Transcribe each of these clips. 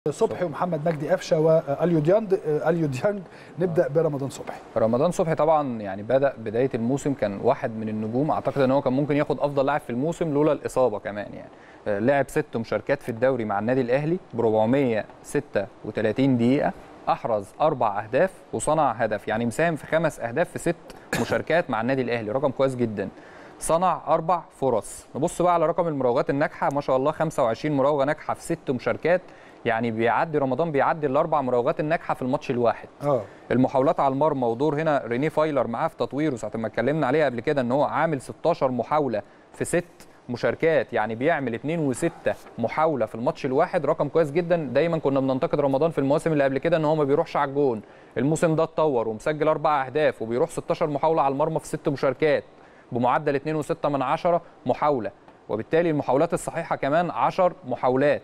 صبحي ومحمد مجدي قفشه واليو ديانج اليو ديانج نبدا برمضان صبحي رمضان صبحي طبعا يعني بدا بدايه الموسم كان واحد من النجوم اعتقد ان هو كان ممكن ياخد افضل لاعب في الموسم لولا الاصابه كمان يعني لعب ست مشاركات في الدوري مع النادي الاهلي ب 436 دقيقه احرز اربع اهداف وصنع هدف يعني مساهم في خمس اهداف في ست مشاركات مع النادي الاهلي رقم كويس جدا صنع اربع فرص نبص بقى على رقم المراوغات الناجحه ما شاء الله 25 مراوغه ناجحه في ست مشاركات يعني بيعدي رمضان بيعدي الاربع مراوغات الناجحه في الماتش الواحد اه المحاولات على المرمى ودور هنا ريني فايلر معاه في تطويره ساعه ما اتكلمنا عليه قبل كده ان هو عامل 16 محاوله في ست مشاركات يعني بيعمل 2 و6 محاوله في الماتش الواحد رقم كويس جدا دايما كنا بننتقد رمضان في المواسم اللي قبل كده ان هو ما بيروحش على الجون الموسم ده اتطور ومسجل اربع اهداف وبيروح 16 محاوله على المرمى في ست مشاركات بمعدل 2 و6 من 10 محاوله وبالتالي المحاولات الصحيحه كمان 10 محاولات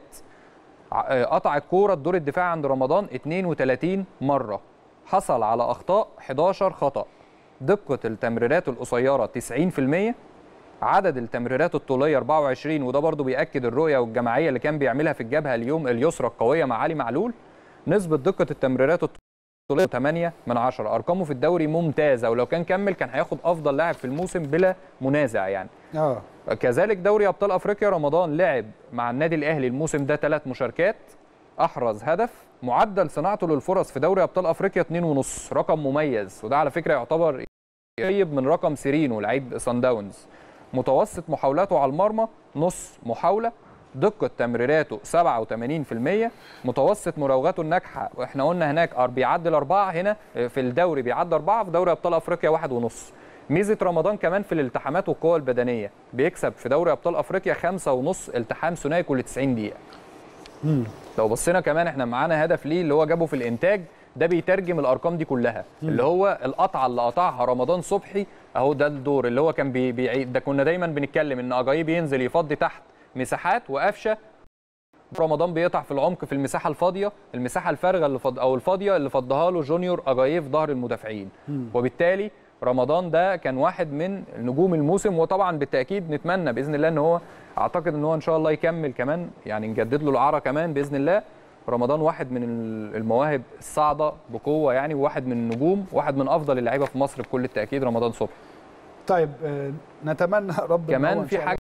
قطع الكوره الدور الدفاع عند رمضان 32 مره حصل على اخطاء 11 خطا دقه التمريرات القصيره 90% عدد التمريرات الطوليه 24 وده برضو بياكد الرؤيه والجماعيه اللي كان بيعملها في الجبهه اليوم اليسرى القويه مع علي معلول نسبه دقه التمريرات الطوليه 8 من 10 ارقامه في الدوري ممتازه ولو كان كمل كان هياخد افضل لاعب في الموسم بلا منازع يعني اه كذلك دوري ابطال افريقيا رمضان لعب مع النادي الاهلي الموسم ده ثلاث مشاركات احرز هدف معدل صناعته للفرص في دوري ابطال افريقيا 2.5 رقم مميز وده على فكره يعتبر قريب من رقم سيرينو لعيب سان داونز متوسط محاولاته على المرمى نص محاوله دقه تمريراته 87% متوسط مراوغاته الناجحه واحنا قلنا هناك بيعدي الاربعه هنا في الدوري بيعدي اربعه في دوري ابطال افريقيا واحد ونص ميزه رمضان كمان في الالتحامات والقوه البدنيه بيكسب في دوري ابطال افريقيا خمسة ونص التحام ثنائي كل 90 دقيقه مم. لو بصينا كمان احنا معانا هدف ليه اللي هو جابه في الانتاج ده بيترجم الارقام دي كلها مم. اللي هو القطعه اللي قطعها رمضان صبحي اهو ده الدور اللي هو كان بي بيعيد ده كنا دايما بنتكلم ان اجاي بينزل يفضي تحت مساحات وقفشه رمضان بيقطع في العمق في المساحه الفاضيه المساحه الفارغه اللي فض او الفاضيه اللي فضها له جونيور اجاييه في ظهر المدافعين مم. وبالتالي رمضان ده كان واحد من نجوم الموسم وطبعا بالتاكيد نتمنى باذن الله ان هو اعتقد ان هو ان شاء الله يكمل كمان يعني نجدد له الاعاره كمان باذن الله رمضان واحد من المواهب الصاعده بقوه يعني وواحد من النجوم واحد من افضل اللعيبه في مصر بكل التاكيد رمضان صبحي طيب آه، نتمنى رب إن هو كمان إن في شاء الله- حاجه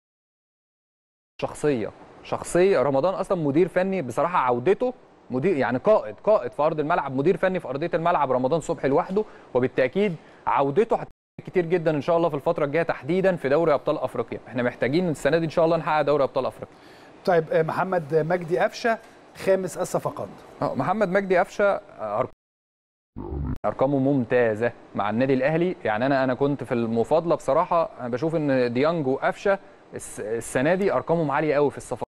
شخصيه شخصيه رمضان اصلا مدير فني بصراحه عودته مدير يعني قائد قائد في ارض الملعب مدير فني في ارضيه الملعب رمضان صبحي لوحده وبالتاكيد عودته هتفرق كتير جدا ان شاء الله في الفتره الجايه تحديدا في دوري ابطال افريقيا احنا محتاجين السنه دي ان شاء الله نحقق دوري ابطال افريقيا طيب آه، محمد مجدي قفشه خامس الصفقات اه محمد مجدي قفشه أرق- ارقامه ممتازه مع النادي الاهلي يعني انا انا كنت في المفاضله بصراحه انا بشوف ان ديانج وقفشه الس- السنه دي ارقامهم عاليه قوي في الصفقات